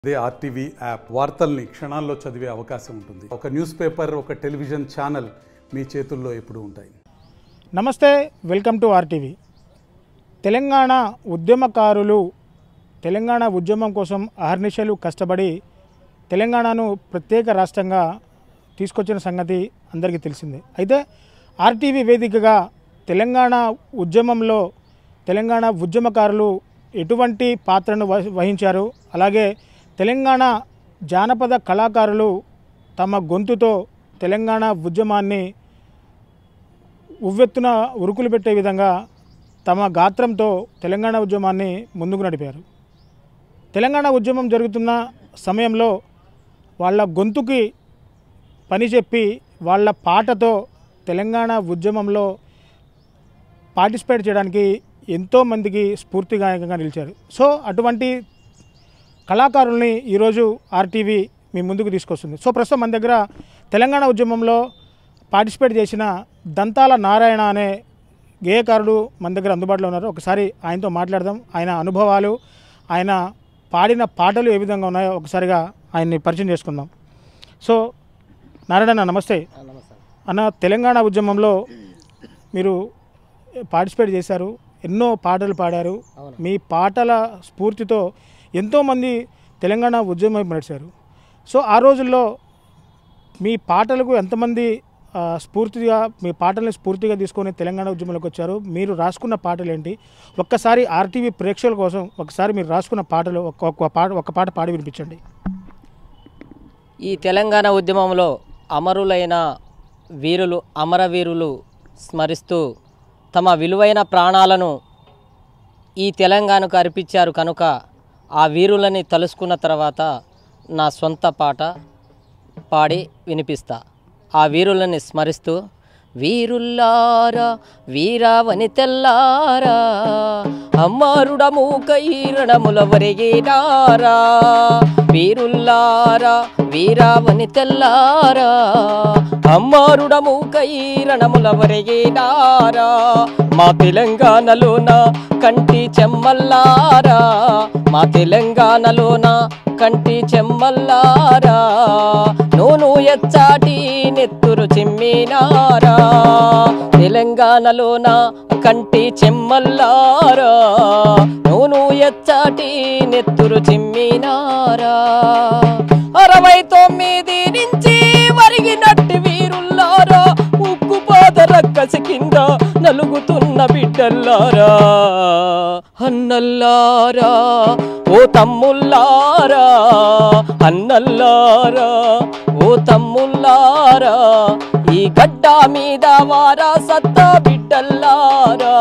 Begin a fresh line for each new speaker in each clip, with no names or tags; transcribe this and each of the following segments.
అదే RTV app వార్తల్ని క్షణాల్లో చదివే అవకాశం ఉంటుంది ఒక న్యూస్ పేపర్ ఒక టెలివిజన్ ఛానల్ మీ చేతుల్లో ఎప్పుడూ ఉంటాయి
నమస్తే వెల్కమ్ టు ఆర్టీవీ తెలంగాణ ఉద్యమకారులు తెలంగాణ ఉద్యమం కోసం అహర్నిశలు కష్టపడి తెలంగాణను ప్రత్యేక రాష్ట్రంగా తీసుకొచ్చిన సంగతి అందరికీ తెలిసిందే అయితే ఆర్టీవీ వేదికగా తెలంగాణ ఉద్యమంలో తెలంగాణ ఉద్యమకారులు ఎటువంటి పాత్రను వహి- వహించారు అలాగే తెలంగాణ జానపద కళాకారులు తమ గొంతుతో తెలంగాణ ఉద్యమాన్ని ఉవ్వెత్తున ఉరుకులు పెట్టే విధంగా తమ గాత్రంతో తెలంగాణ ఉద్యమాన్ని ముందుకు నడిపారు తెలంగాణ ఉద్యమం జరుగుతున్న సమయంలో వాళ్ళ గొంతుకి పని చెప్పి వాళ్ళ పాటతో తెలంగాణ ఉద్యమంలో పార్టిసిపేట్ చేయడానికి ఎంతోమందికి స్ఫూర్తిదాయకంగా నిలిచారు సో అటువంటి కళాకారుల్ని ఈరోజు ఆర్టీవీ మీ ముందుకు తీసుకొస్తుంది సో ప్రస్తుతం మన దగ్గర తెలంగాణ ఉద్యమంలో పార్టిసిపేట్ చేసిన దంతాల నారాయణ అనే గేయకారుడు మన దగ్గర అందుబాటులో ఉన్నారు ఒకసారి ఆయనతో మాట్లాడదాం ఆయన అనుభవాలు ఆయన పాడిన పాటలు ఏ విధంగా ఉన్నాయో ఒకసారిగా ఆయన్ని పరిచయం చేసుకుందాం సో నారాయణ అన్న, నమస్తే అన్న తెలంగాణ ఉద్యమంలో మీరు పార్టిసిపేట్ చేశారు ఎన్నో పాటలు పాడారు మీ పాటల స్ఫూర్తితో ఎంతోమంది తెలంగాణ ఉద్యమం నడిచారు సో ఆ రోజుల్లో మీ పాటలకు ఎంతమంది ఆ, స్ఫూర్తిగా మీ పాటల్ని స్ఫూర్తిగా తీసుకొని తెలంగాణ ఉద్యమంలోకి వచ్చారు మీరు రాసుకున్న పాటలు ఏంటి ఒక్కసారి ఆర్టీవీ ప్రేక్షకుల కోసం ఒకసారి మీరు రాసుకున్న పాటలు ఒక్క ఒక్క పాట ఒక పాట పాడి వినిపించండి
ఈ తెలంగాణ ఉద్యమంలో అమరులైన వీరులు అమరవీరులు స్మరిస్తూ తమ విలువైన ప్రాణాలను ఈ తెలంగాణకు అర్పించారు కనుక ఆ వీరులని తలుసుకున్న తర్వాత నా సొంత పాట పాడి వినిపిస్తా ఆ వీరులని స్మరిస్తూ వీరుల్లారా వీరావని తెల్లారా అమ్మారుడ మూకైరణముల వరిగినారా వీరుల్లారా వీరావని తెల్లారా అమ్మారుడ మూకైరణముల వరిగినారా మా తెలంగాణలోన కంటి చెమ్మల్లారా మా తెలంగాణలోన కంటి చెమ్మల్లారా నూను ఎచ్చాటి నెత్తురు చిమ్మినారా తెలంగాణలోన కంటి చెమ్మల్లారా నూను ఎచ్చాటి నెత్తురు చిమ్మినారా అరవై తొమ్మిది నుంచి వరిగినట్టి వీరుల్లారా ఉక్కు పాద రక్కసి కింద నలుగుతున్న బిడ్డల్లారా అన్నల్లారా ఓ తమ్ముల్లారా అన్నల్లారా ఓ తమ్ముల్లారా ఈ గడ్డ మీద వారా సత్తా బిడ్డల్లారా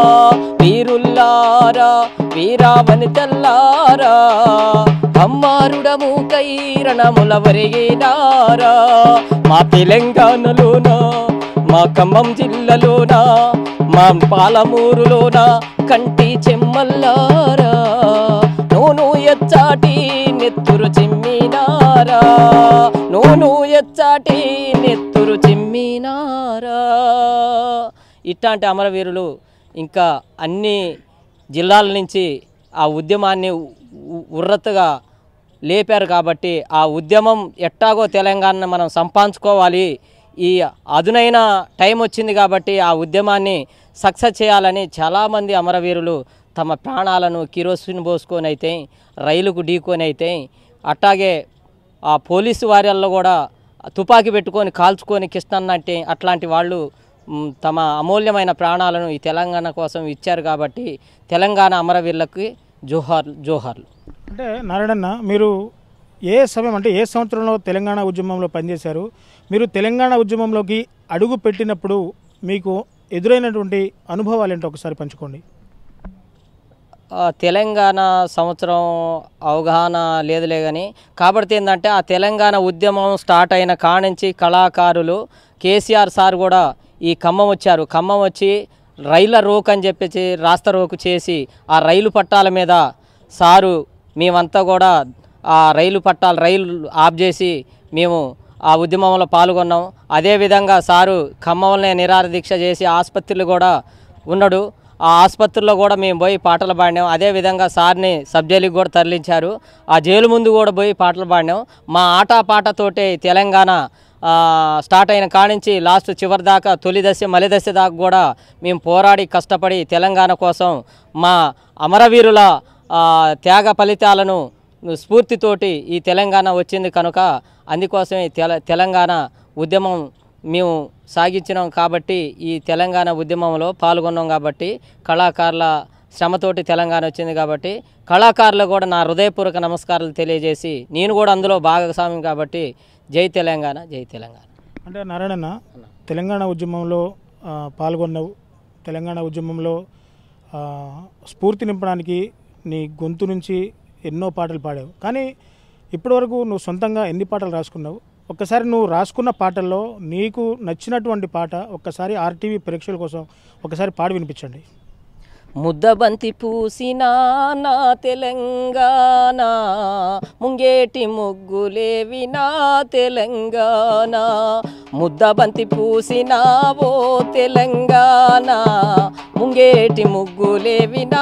వీరుల్లారా వీరావని తెల్లారా అమ్మారుడము కైరణముల వరిగినారా మా తెలంగాణలోన మా ఖమ్మం జిల్లాలోన మా పాలమూరులోన కంటి చెమ్మల్లారా నూను ఎచ్చాటి నెత్తురు చిమ్మినారా నూను ఎచ్చాటి నెత్తురు చిమ్మినారా ఇట్లాంటి అమరవీరులు ఇంకా అన్ని జిల్లాల నుంచి ఆ ఉద్యమాన్ని ఉ- ఉర్రత్తుగా లేపారు కాబట్టి ఆ ఉద్యమం ఎట్టాగో తెలంగాణను మనం సంపాదించుకోవాలి ఈ అదునైన టైం వచ్చింది కాబట్టి ఆ ఉద్యమాన్ని సక్సెస్ చేయాలని చాలామంది అమరవీరులు తమ ప్రాణాలను కిరోసిన్ పోసుకొని అయితే రైలుకు ఢీకొని అయితే అట్టాగే ఆ పోలీసు వారిల్లో కూడా తుపాకీ పెట్టుకొని కాల్చుకొని కృష్ణన్న అంటే అట్లాంటి వాళ్ళు మ్, తమ అమూల్యమైన ప్రాణాలను ఈ తెలంగాణ కోసం ఇచ్చారు కాబట్టి తెలంగాణ అమరవీరులకి జోహార్ జోహార్లు
అంటే నారాయణన్న మీరు ఏ సమయం అంటే ఏ సంవత్సరంలో తెలంగాణ ఉద్యమంలో పనిచేశారు మీరు తెలంగాణ ఉద్యమంలోకి అడుగు పెట్టినప్పుడు మీకు ఎదురైనటువంటి అనుభవాలు ఏంటో ఒకసారి పంచుకోండి
ఆ, తెలంగాణ సంవత్సరం అవగాహన లేదులే కానీ కాబట్టి ఏంటంటే ఆ తెలంగాణ ఉద్యమం స్టార్ట్ అయిన కానుంచి కళాకారులు కేసీఆర్ సార్ కూడా ఈ ఖమ్మం వచ్చారు ఖమ్మం వచ్చి రైళ్ళ రోక్ అని చెప్పేసి రాస్తా రోకు చేసి ఆ రైలు పట్టాల మీద సారు మేమంతా కూడా ఆ రైలు పట్టాలు రైలు ఆఫ్ చేసి మేము ఆ ఉద్యమంలో పాల్గొన్నాం అదేవిధంగా సారు ఖమ్మంలో నిరాహార దీక్ష చేసి ఆసుపత్రులు కూడా ఉన్నాడు ఆ ఆసుపత్రిలో కూడా మేము పోయి పాటలు పాడినాం అదేవిధంగా సార్ని సబ్ జైలుకి కూడా తరలించారు ఆ జైలు ముందు కూడా పోయి పాటలు పాడినాం మా ఆట పాటతోటే తెలంగాణ ఆ, స్టార్ట్ అయిన కానించి లాస్ట్ చివరి దాకా తొలి దశ మలి దశ దాకా కూడా మేము పోరాడి కష్టపడి తెలంగాణ కోసం మా అమరవీరుల ఆ, త్యాగ ఫలితాలను స్ఫూర్తితోటి ఈ తెలంగాణ వచ్చింది కనుక అందుకోసమే తెల తెలంగాణ ఉద్యమం మేము సాగించినాం కాబట్టి ఈ తెలంగాణ ఉద్యమంలో పాల్గొన్నాం కాబట్టి కళాకారుల శ్రమతోటి తెలంగాణ వచ్చింది కాబట్టి కళాకారులు కూడా నా హృదయపూర్వక నమస్కారాలు తెలియజేసి నేను కూడా అందులో భాగస్వామ్యం కాబట్టి జై తెలంగాణ జై తెలంగాణ
అంటే నారాయణన్న తెలంగాణ ఉద్యమంలో ఆ, పాల్గొన్నావు తెలంగాణ ఉద్యమంలో ఆ, స్ఫూర్తి నింపడానికి నీ గొంతు నుంచి ఎన్నో పాటలు పాడావు కానీ ఇప్పటివరకు నువ్వు సొంతంగా ఎన్ని పాటలు రాసుకున్నావు ఒక్కసారి నువ్వు రాసుకున్న పాటల్లో నీకు నచ్చినటువంటి పాట ఒక్కసారి ఆర్టీవీ ప్రేక్షకుల కోసం ఒకసారి పాడి వినిపించండి
ముద్దబంతి పూసిన నా తెలంగాణ ముంగేటి ముగ్గులేవి నా తెలంగాణ ముద్దబంతి పూసిన ఓ తెలంగాణ ముంగేటి ముగ్గులేవి నా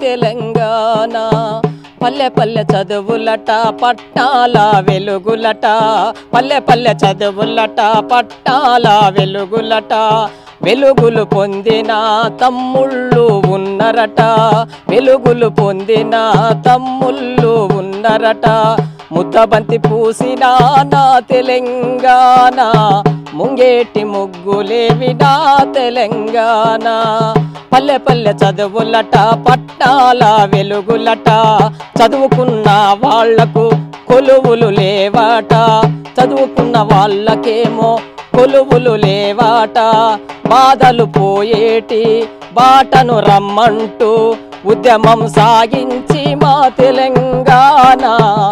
తెలంగాణ పల్లె పల్లె చదువులట పట్టాల వెలుగులట పల్లె పల్లె చదువులట పట్టాల వెలుగులట వెలుగులు పొందిన తమ్ముళ్ళు ఉన్నరట వెలుగులు పొందిన తమ్ముళ్ళు ఉన్నరట ముద్దబంతి పూసిన నా తెలంగాణ ముంగేటి ముగ్గులేవి నా తెలంగాణ పల్లె పల్లె చదువులట పట్టాల వెలుగులట చదువుకున్న వాళ్లకు కొలువులు లేవాట చదువుకున్న వాళ్ళకేమో కొలువులు లేవాట బాధలు పోయేటి బాటను రమ్మంటూ ఉద్యమం సాగించి మా తెలంగాణ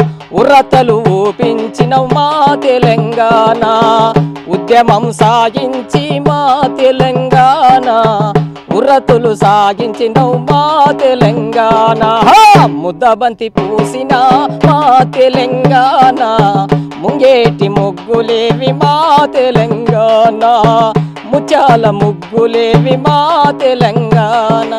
ఉరతలు ఊపించిన మా తెలంగాణ ఉద్యమం సాగించి మా తెలంగాణ ఉరతులు సాగించిన మా తెలంగాణ హా! ముద్దబంతి పూసిన మా తెలంగాణ ముంగేటి ముగ్గులేవి మా తెలంగాణ ముత్యాల ముగ్గులేవి మా తెలంగాణ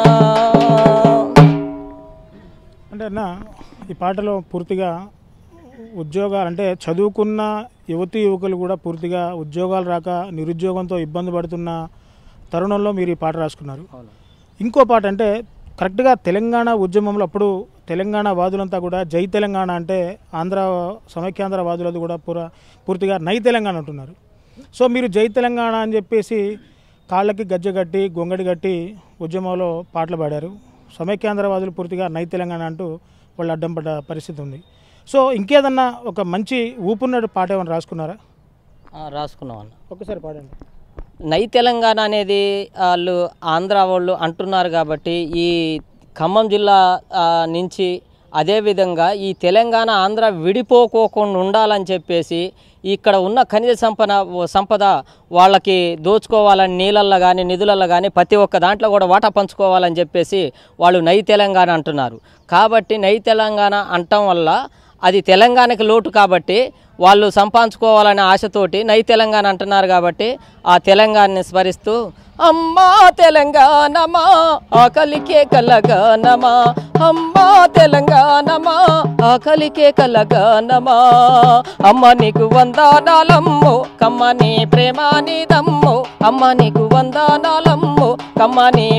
అంటే అన్న ఈ పాటలో పూర్తిగా ఉద్యోగాలు అంటే చదువుకున్న యువతి యువకులు కూడా పూర్తిగా ఉద్యోగాలు రాక నిరుద్యోగంతో ఇబ్బంది పడుతున్న తరుణంలో మీరు ఈ పాట రాసుకున్నారు ఇంకో పాట అంటే కరెక్ట్గా తెలంగాణ ఉద్యమంలో అప్పుడు తెలంగాణ వాదులంతా కూడా జై తెలంగాణ అంటే ఆంధ్ర సమైక్యాంధ్ర వాదులది కూడా పూర పూర్తిగా నై తెలంగాణ అంటున్నారు సో మీరు జై తెలంగాణ అని చెప్పేసి కాళ్ళకి గజ్జె కట్టి గొంగడి కట్టి ఉద్యమంలో పాటలు పాడారు సమైక్యాంధ్రవాదులు పూర్తిగా నై తెలంగాణ అంటూ వాళ్ళు అడ్డం పడ్డ పరిస్థితి ఉంది సో ఇంకేదన్నా ఒక మంచి ఊపున్నట్టు పాట ఏమైనా రాసుకున్నారా
ఆ, రాసుకున్నాం అన్న
ఒక్కసారి పాడండి
నై తెలంగాణ అనేది వాళ్ళు ఆంధ్ర వాళ్ళు అంటున్నారు కాబట్టి ఈ ఖమ్మం జిల్లా ఆ, నుంచి అదేవిధంగా ఈ తెలంగాణ ఆంధ్ర విడిపోకోకుండా ఉండాలని చెప్పేసి ఇక్కడ ఉన్న ఖనిజ సంపద సంపద వాళ్ళకి దోచుకోవాలని నీళ్ళల్లో కానీ నిధులలో కానీ ప్రతి ఒక్క దాంట్లో కూడా వాటా పంచుకోవాలని చెప్పేసి వాళ్ళు నై తెలంగాణ అంటున్నారు కాబట్టి నై తెలంగాణ అంటం వల్ల అది తెలంగాణకి లోటు కాబట్టి వాళ్ళు సంపాదించుకోవాలనే ఆశతోటి నై తెలంగాణ అంటున్నారు కాబట్టి ఆ తెలంగాణని స్మరిస్తూ అమ్మా తెలంగాణమా ఆకలికే కలగానమా అమ్మా తెలంగాణమా ఆకలికే కలగానమా అమ్మ నీకు వందనాలమ్మో కమ్మని ప్రేమానిదమ్మో అమ్మ నీకు వందనాలమ్మో కమ్మని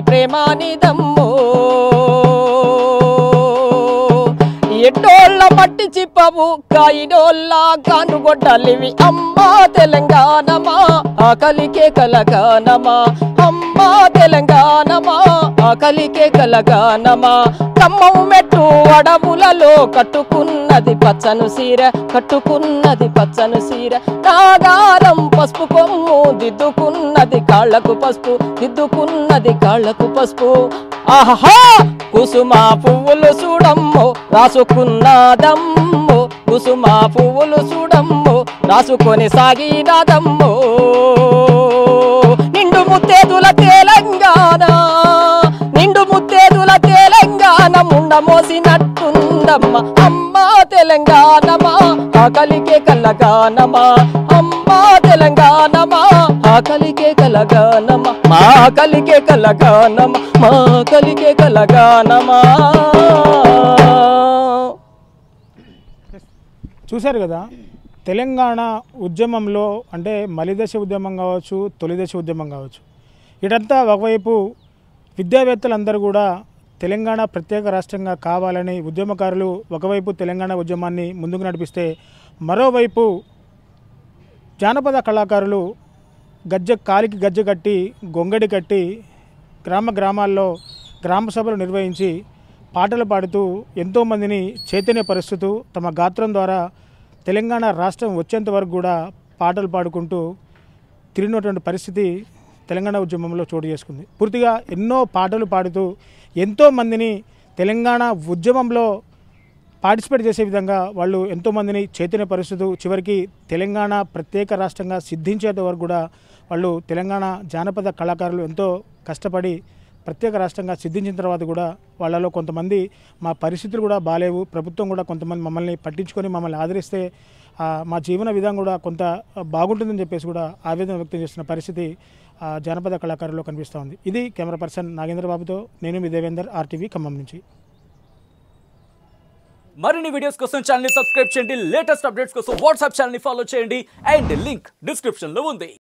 ప్రేమానిదమ్మో ఎట్టోళ్ళ మట్టి చిప్పవు కాయిడోళ్ళ కానుగొడ్డలివి అమ్మా తెలంగాణమా ఆకలికే కలగానమా అమ్మా తెలంగాణమా ఆకలికే కలగానమా కమ్మం మెట్టు అడవులలో కట్టుకున్నది పచ్చను సీర కట్టుకున్నది పచ్చను సీర నాగారం పసుపు కొమ్ము దిద్దుకున్నది కాళ్లకు పసుపు దిద్దుకున్నది కాళ్లకు పసుపు ఆహా కుసుమ పువ్వులు చూడమ్ము రాసుకున్నదమ్ము కుసుమ పువ్వులు చూడమ్ము రాసుకొని సాగినదమ్ము నిండు ముత్తేదుల తెలంగాణ నిండు ముత్తేదుల తెలంగాణ ముండ మోసినట్టుందమ్మ అమ్మ తెలంగాణమా ఆకలికే కల్లగానమా అమ్మ మా తెలంగాణమా ఆకలికే కలగానమా మా కలికే కలగానమా మా కలికే కలగానమా
చూశారు కదా తెలంగాణ ఉద్యమంలో అంటే మలిదశ ఉద్యమం కావచ్చు తొలిదశ ఉద్యమం కావచ్చు ఇటంతా ఒకవైపు విద్యావేత్తలందరూ కూడా తెలంగాణ ప్రత్యేక రాష్ట్రంగా కావాలని ఉద్యమకారులు ఒకవైపు తెలంగాణ ఉద్యమాన్ని ముందుకు నడిపిస్తే మరోవైపు జానపద కళాకారులు గజ్జె కాలికి గజ్జె కట్టి గొంగడి కట్టి గ్రామ గ్రామాల్లో గ్రామ సభలు నిర్వహించి పాటలు పాడుతూ ఎంతోమందిని చైతన్యపరుస్తూ తమ గాత్రం ద్వారా తెలంగాణ రాష్ట్రం వచ్చేంత వరకు కూడా పాటలు పాడుకుంటూ తిరిగినటువంటి పరిస్థితి తెలంగాణ ఉద్యమంలో చోటు చేసుకుంది పూర్తిగా ఎన్నో పాటలు పాడుతూ ఎంతోమందిని తెలంగాణ ఉద్యమంలో పార్టిసిపేట్ చేసే విధంగా వాళ్ళు ఎంతోమందిని చైతన్యపరుస్తూ చివరికి తెలంగాణ ప్రత్యేక రాష్ట్రంగా సిద్ధించేంత వరకు కూడా వాళ్ళు తెలంగాణ జానపద కళాకారులు ఎంతో కష్టపడి ప్రత్యేక రాష్ట్రంగా సిద్ధించిన తర్వాత కూడా వాళ్ళలో కొంతమంది మా పరిస్థితులు కూడా బాలేవు ప్రభుత్వం కూడా కొంతమంది మమ్మల్ని పట్టించుకొని మమ్మల్ని ఆదరిస్తే ఆ, మా జీవన విధానం కూడా కొంత బాగుంటుందని చెప్పేసి కూడా ఆవేదన వ్యక్తం చేస్తున్న పరిస్థితి ఆ, జానపద కళాకారుల్లో కనిపిస్తూ ఉంది ఇది కెమెరా పర్సన్ నాగేంద్ర బాబుతో నేను మీ దేవేందర్ ఆర్టీవీ ఖమ్మం నుంచి
మరిన్ని వీడియోస్ కోసం ఛానల్ సబ్స్క్రైబ్ చేయండి లేటెస్ట్ అప్డేట్స్ కోసం వాట్సాప్ ఛానల్ ఫాలో చేయండి అండ్ లింక్ డిస్క్రిప్షన్ లో ఉంది